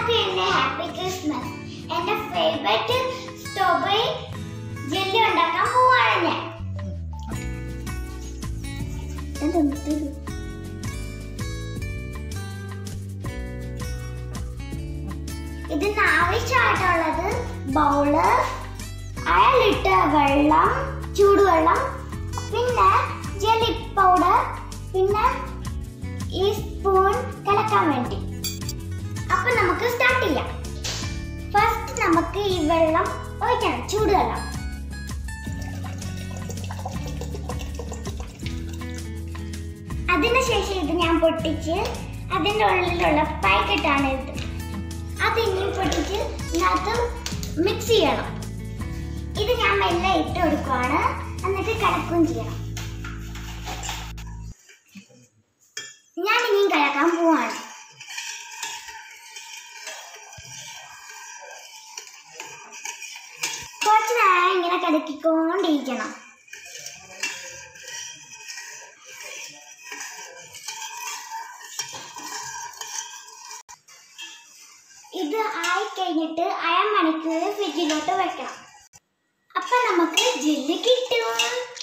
പിന്നെ happy Christmas എന്റെ favourite strawberry jelly ഉണ്ടാക്കാൻ പോവാണ് ഞാൻ ഇതിന് ആവശ്യമായിട്ടുള്ളത് ബൗള് അര ലിറ്റർ വെള്ളം ചൂടുവെള്ളം പിന്നെ ജെല്ലി പൗഡർ പിന്നെ ഈ സ്പൂൺ കലക്കാൻ വേണ്ടി അപ്പൊ നമുക്ക് സ്റ്റാർട്ട് ചെയ്യാം ഫസ്റ്റ് നമുക്ക് ഈ വെള്ളം ഒഴിക്കണം ചൂടുവെള്ളം അതിനുശേഷം ഇത് ഞാൻ പൊട്ടിച്ച് അതിൻ്റെ ഉള്ളിലുള്ള പാക്കറ്റാണ് ഇത് അത് ഇനിയും പൊട്ടിച്ച് ഇതിനകത്ത് മിക്സ് ചെയ്യണം ഇത് ഞാൻ മെല്ലെ ഇട്ട് കൊടുക്കുവാണ് എന്നിട്ട് കലക്കുകയും ചെയ്യണം ഞാൻ ഇനിയും കലക്കാൻ പോവാണ് കുറച്ച് നേരം ഇങ്ങനെ കലക്കിക്കൊണ്ടിരിക്കണം ഇത് ആയി കഴിഞ്ഞിട്ട് അര മണിക്കൂർ ഫ്രിഡ്ജിലോട്ട് വെക്കണം അപ്പൊ നമുക്ക് ജെല്ലി കിട്ടും